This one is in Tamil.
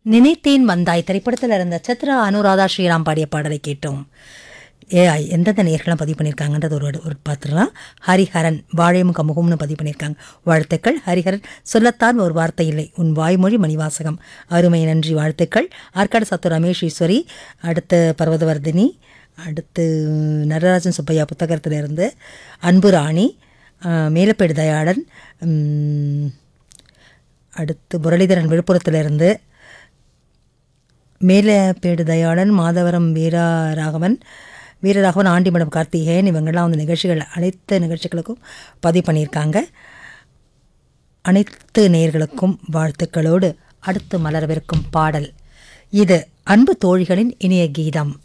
நினைத்தேன் வந்தாய் திரைப்படத்தில் இருந்த சித்ரா அனுராதா ஸ்ரீராம் பாடிய பாடலை கேட்டோம் ஏ எந்தெந்த நேர்கள்லாம் பதிவு பண்ணியிருக்காங்கன்றது ஒரு ஒரு பார்த்துடலாம் ஹரிஹரன் வாழையும் கமுகம்னு பதிவு பண்ணியிருக்காங்க வாழ்த்துக்கள் ஹரிஹரன் சொல்லத்தான் ஒரு வார்த்தை இல்லை உன் வாய்மொழி மணிவாசகம் அருமை நன்றி வாழ்த்துக்கள் ஆற்காடு சத்து ரமேஷ் ஈஸ்வரி அடுத்து பர்வதவர்தினி அடுத்து நடராஜன் சுப்பையா புத்தகத்திலிருந்து அன்பு ராணி அஹ், மேலப்பேடு தயாளன் உம், அடுத்து முரளிதரன் விழுப்புரத்திலிருந்து மேலப்பேடு தயாளன் மாதவரம் வீரராகவன் வீரராகவன் ஆண்டிமடம் கார்த்திகேயன் இவங்கெல்லாம் வந்து நிகழ்ச்சிகள் அனைத்து நிகழ்ச்சிகளுக்கும் பதிவு பண்ணியிருக்காங்க அனைத்து நேயர்களுக்கும் வாழ்த்துக்களோடு அடுத்து மலரவிருக்கும் பாடல் இது அன்பு தோழிகளின் இனிய கீதம்